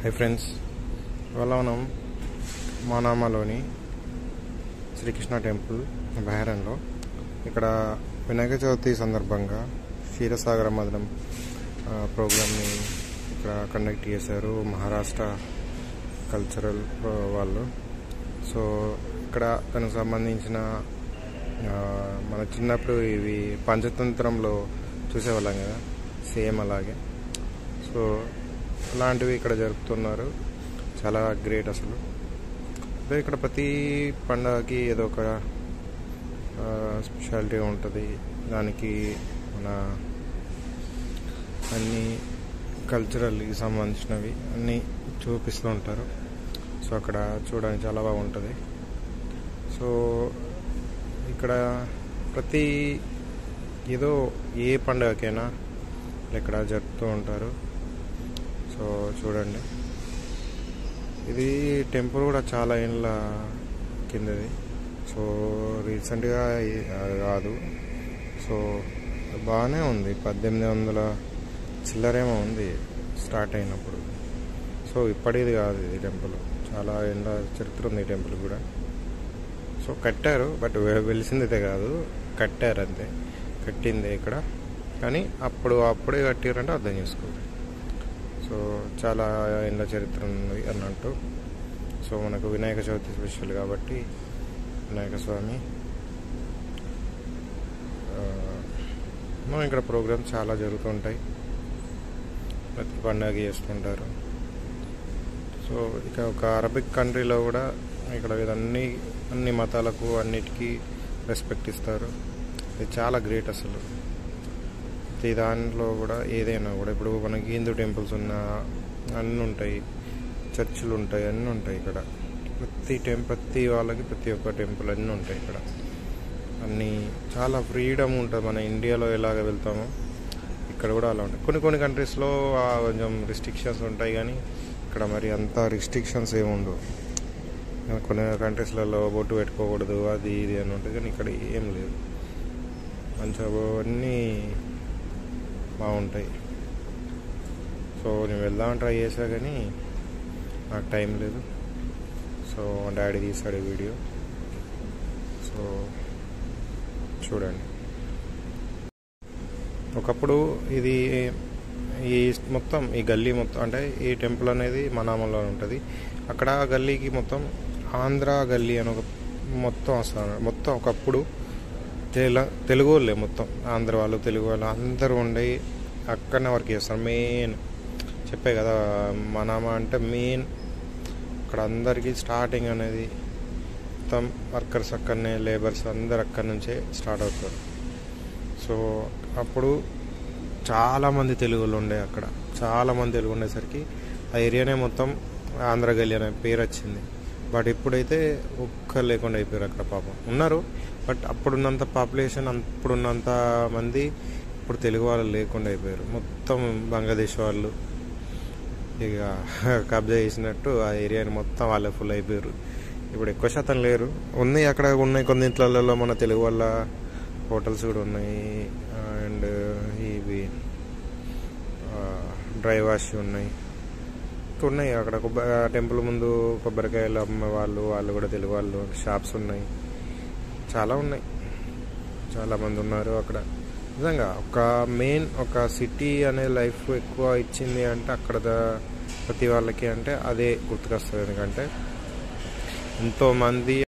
hi friends ఇవాళ మనం మానామాలోని Srikrishna temple బహారన్లో ఇక్కడ వినాయక చవితి సందర్భంగా క్షీరసాగర మదనం ప్రోగ్రామ్ని ఇక్కడ కండక్ట్ చేశారు మహారాష్ట్ర కల్చరల్ వాళ్ళు సో ఇక్కడ దానికి సంబంధించిన ఆ, మన చిన్నప్పుడు ఇవి పంచతంత్రంలో చూసేవాళ్ళం కదా సేమ్ అలాగే సో అలాంటివి ఇక్కడ జరుపుతున్నారు చాలా గ్రేట్ అసలు అదే ఇక్కడ ప్రతి పండగకి ఏదో ఒక స్పెషాలిటీ ఉంటుంది దానికి మన అన్ని కల్చరల్కి సంబంధించినవి అన్నీ చూపిస్తూ ఉంటారు సో అక్కడ చూడడానికి చాలా బాగుంటుంది సో ఇక్కడ ప్రతి ఏదో ఏ పండుగకైనా ఇక్కడ జరుపుతూ ఉంటారు సో చూడండి ఇది టెంపుల్ కూడా చాలా ఏళ్ళ కిందది సో రీసెంట్గా ఈ- అది కాదు సో బాగానే ఉంది పద్దెనిమిది వందల చిల్లరేమో ఉంది స్టార్ట్ అయినప్పుడు సో ఇప్పటిది కాదు ఇది టెంపుల్ చాలా ఏళ్ళ చరిత్ర ఉంది ఈ టెంపుల్ కూడా సో కట్టారు బట్ వె- వెలిసిందైతే కాదు కట్టారు అంతే కట్టింది ఇక్కడ కానీ అప్పుడు అప్పుడే కట్టారంటే అర్థం చేసుకోవాలి సో చాలా ఏళ్ళ చరిత్ర ఉంది అన్నట్టు సో మనకు వినాయక చవితి స్పెషల్ కాబట్టి వినాయక స్వామి ఆ, మనం ఇక్కడ ప్రోగ్రామ్స్ చాలా జరుగుతుంటాయి ప్రతి పండుగ చేస్తుంటారు సో ఇక ఒక అరబిక్ కంట్రీలో కూడా ఇక్కడ ఇదన్నీ అన్ని మతాలకు అన్నిటికీ రెస్పెక్ట్ ఇస్తారు ఇది చాలా గ్రేట్ అసలు ప్రతి దాంట్లో కూడా ఏదైనా కూడా ఇప్పుడు మనకి హిందూ టెంపుల్స్ ఉన్న అన్నీ ఉంటాయి చర్చిలు ఉంటాయి అన్నీ ఉంటాయి ఇక్కడ ప్రతి టెం ప్రతి వాళ్ళకి ప్రతి ఒక్క టెంపుల్ అన్నీ ఉంటాయి ఇక్కడ అన్నీ చాలా ఫ్రీడమ్ ఉంటుంది మన ఇండియాలో ఎలాగ వెళ్తామో ఇక్కడ కూడా అలా ఉంటాయి కొన్ని కొన్ని కంట్రీస్లో ఆ కొంచెం రిస్ట్రిక్షన్స్ ఉంటాయి కానీ ఇక్కడ మరి అంత రిస్ట్రిక్షన్స్ ఏమి ఉండవు కొన్ని కంట్రీస్లలో బొట్టు పెట్టుకోకూడదు అది ఇది అని ఉంటుంది కానీ ఇక్కడ ఏం లేదు మంచిగా అన్నీ బాగుంటాయి సో నేను వెళ్దామని ట్రై చేసా కానీ నాకు టైం లేదు సో డాడీ తీసాడు ఈ వీడియో సో చూడండి ఒకప్పుడు ఇది ఈ మొత్తం ఈ గల్లీ మొత్తం అంటే ఈ టెంపుల్ అనేది మనామలో ఉంటుంది అక్కడ ఆ గల్లీకి మొత్తం ఆంధ్ర గల్లీ అని ఒక మొత్తం వస్తారు మొత్తం ఒకప్పుడు తెల తెలుగు వాళ్ళే మొత్తం ఆంధ్ర వాళ్ళు తెలుగు వాళ్ళు అందరూ ఉండి అక్కడనే వర్క్ చేస్తారు మెయిన్ చెప్పే కదా మనామా అంటే మెయిన్ అక్కడ అందరికీ స్టార్టింగ్ అనేది మొత్తం వర్కర్స్ అక్కడనే లేబర్స్ అందరు అక్కడి నుంచే స్టార్ట్ అవుతారు సో అప్పుడు చాలామంది తెలుగులు ఉండే అక్కడ చాలామంది తెలుగు ఉండేసరికి ఆ ఏరియానే మొత్తం ఆంధ్ర గల్లీ అనే పేరు వచ్చింది బట్ ఇప్పుడైతే ఒక్కరు లేకుండా అయిపోయారు అక్కడ పాపం ఉన్నారు బట్ అప్పుడున్నంత పాపులేషన్ అప్పుడున్నంత మంది ఇప్పుడు తెలుగు వాళ్ళు లేకుండా అయిపోయారు మొత్తం బంగ్లాదేశ్ వాళ్ళు ఇక కబ్జా చేసినట్టు ఆ ఏరియాని మొత్తం వాళ్ళే ఫుల్ అయిపోయారు ఇప్పుడు ఎక్కువ శాతం లేరు ఉన్నాయి అక్కడ ఉన్నాయి కొన్ని ఇంట్లలో మన తెలుగు వాళ్ళ హోటల్స్ కూడా ఉన్నాయి అండ్ ఇవి డ్రై వాష్ ఉన్నాయి ఇంకా ఉన్నాయి అక్కడ కొబ్బరి టెంపుల్ ముందు కొబ్బరికాయలు అమ్మే వాళ్ళు వాళ్ళు కూడా తెలుగు వాళ్ళు షాప్స్ ఉన్నాయి చాలా ఉన్నాయి చాలా మంది ఉన్నారు అక్కడ నిజంగా ఒక మెయిన్ ఒక సిటీ అనే లైఫ్ ఎక్కువ ఇచ్చింది అంటే అక్కడ ద- ప్రతి వాళ్ళకి అంటే అదే గుర్తుకొస్తుంది ఎందుకంటే ఎంతోమంది